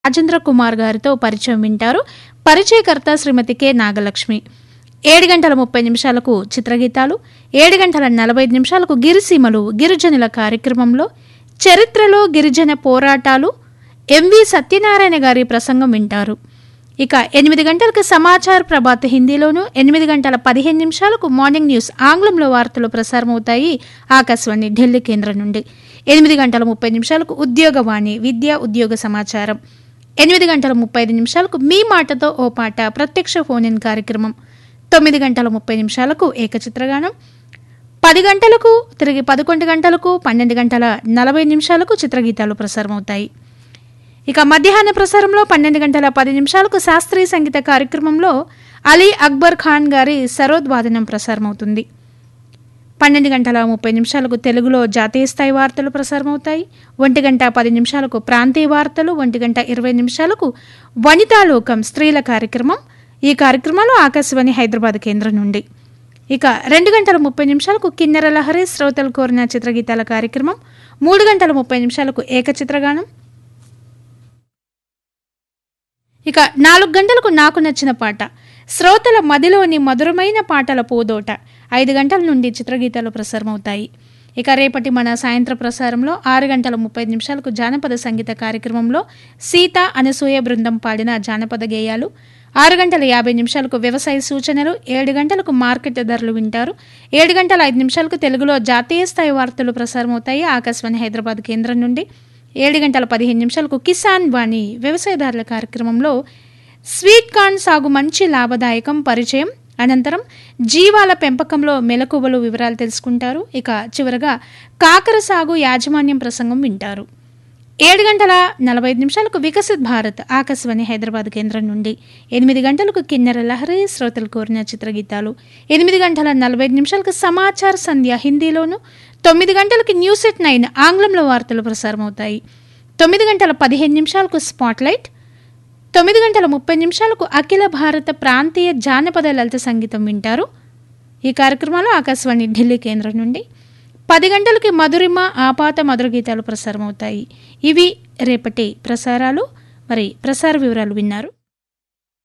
రాజేంద్ర కుమార్ గారితో పరిచయం వింటారు పరిచయకర్త శ్రీమతి కె నాగలక్ష్మి ఏడు గంటల ముప్పై నిమిషాలకు చిత్రగీతాలు ఏడు గంటల నలభై ఐదు నిమిషాలకు గిరిసీమలు గిరిజనుల కార్యక్రమంలో చరిత్రలో గిరిజన పోరాటాలు ఎంవి సత్యనారాయణ గారి ప్రసంగం వింటారు ఇక ఎనిమిది గంటలకు సమాచార్ ప్రభాత్ హిందీలోను ఎనిమిది గంటల పదిహేను నిమిషాలకు మార్నింగ్ న్యూస్ ఆంగ్లంలో వార్తలు ప్రసారమవుతాయి ఆకాశవాణి ఢిల్లీ కేంద్రం నుండి ఎనిమిది గంటల ముప్పై నిమిషాలకు ఉద్యోగవాణి విద్యా ఉద్యోగ సమాచారం ఎనిమిది గంటల ముప్పై ఐదు నిమిషాలకు మీ మాటతో ఓ పాట ప్రత్యక్ష ఫోన్ ఇన్ కార్యక్రమం తొమ్మిది గంటల ముప్పై నిమిషాలకు ఏకచిత్రగానం పది గంటలకు తిరిగి పదకొండు గంటలకు పన్నెండు గంటల నలభై నిమిషాలకు చిత్రగీతాలు ప్రసారమవుతాయి ఇక మధ్యాహ్న ప్రసారంలో పన్నెండు గంటల పది నిమిషాలకు శాస్త్రీయ సంగీత కార్యక్రమంలో అలీ అక్బర్ ఖాన్ గారి సరోద్వాదనం ప్రసారమవుతుంది పన్నెండు గంటల ముప్పై నిమిషాలకు తెలుగులో జాతీయ స్థాయి వార్తలు ప్రసారమవుతాయి ఒంటి గంట పది నిమిషాలకు ప్రాంతీయ వార్తలు ఒంటి గంట ఇరవై నిమిషాలకు వనితాలోకం స్త్రీల కార్యక్రమం ఈ కార్యక్రమంలో ఆకాశవాణి హైదరాబాద్ కేంద్రం నుండి ఇక రెండు గంటల ముప్పై నిమిషాలకు కిన్నెర లహరి శ్రోతలు కోరిన చిత్రగీతాల కార్యక్రమం మూడు గంటల ముప్పై నిమిషాలకు ఏకచిత్రగానం ఇక నాలుగు గంటలకు నాకు నచ్చిన పాట శ్రోతల మదిలోని మధురమైన పాటల పూదోట ఐదు గంటల నుండి చిత్రగీతాలు ప్రసారమవుతాయి ఇక రేపటి మన సాయంత్ర ప్రసారంలో ఆరు గంటల ముప్పై నిమిషాలకు జానపద సంగీత కార్యక్రమంలో సీత అనసూయ బృందం పాడిన జానపద గేయాలు ఆరు గంటల యాభై నిమిషాలకు వ్యవసాయ సూచనలు ఏడు గంటలకు మార్కెట్ ధరలు వింటారు ఏడు గంటల ఐదు నిమిషాలకు తెలుగులో జాతీయ స్థాయి వార్తలు ప్రసారమవుతాయి ఆకాశవాణి హైదరాబాద్ కేంద్రం నుండి ఏడు గంటల పదిహేను నిమిషాలకు కిసాన్ వాణి వ్యవసాయదారుల కార్యక్రమంలో స్వీట్ కార్న్ సాగు మంచి లాభదాయకం పరిచయం అనంతరం జీవాల పెంపకంలో మెలకువలు వివరాలు తెలుసుకుంటారు ఇక చివరగా కాకర సాగు యాజమాన్యం ప్రసంగం వింటారు ఏడు గంటల నలభై ఐదు నిమిషాలకు వికసిత్ భారత్ ఆకాశవాణి హైదరాబాద్ కేంద్రం నుండి ఎనిమిది గంటలకు కిన్నెర లహరి శ్రోతలు కోరిన చిత్రగీతాలు ఎనిమిది గంటల నలభై ఐదు నిమిషాలకు సమాచార సంధ్య హిందీలోను తొమ్మిది గంటలకి న్యూస్ ఎట్ నైన్ ఆంగ్లంలో వార్తలు ప్రసారమవుతాయి తొమ్మిది గంటల పదిహేను నిమిషాలకు స్పాట్లైట్ తొమ్మిది గంటల ముప్పై నిమిషాలకు అఖిల భారత ప్రాంతీయ జానపద లలిత సంగీతం వింటారు ఈ కార్యక్రమంలో ఆకాశవాణి ఢిల్లీ కేంద్రం నుండి పది గంటలకి మధురిమ ఆపాత మధుర గీతాలు ప్రసారమవుతాయి ఇవి రేపటి ప్రసారాలు మరి ప్రసార వివరాలు విన్నారు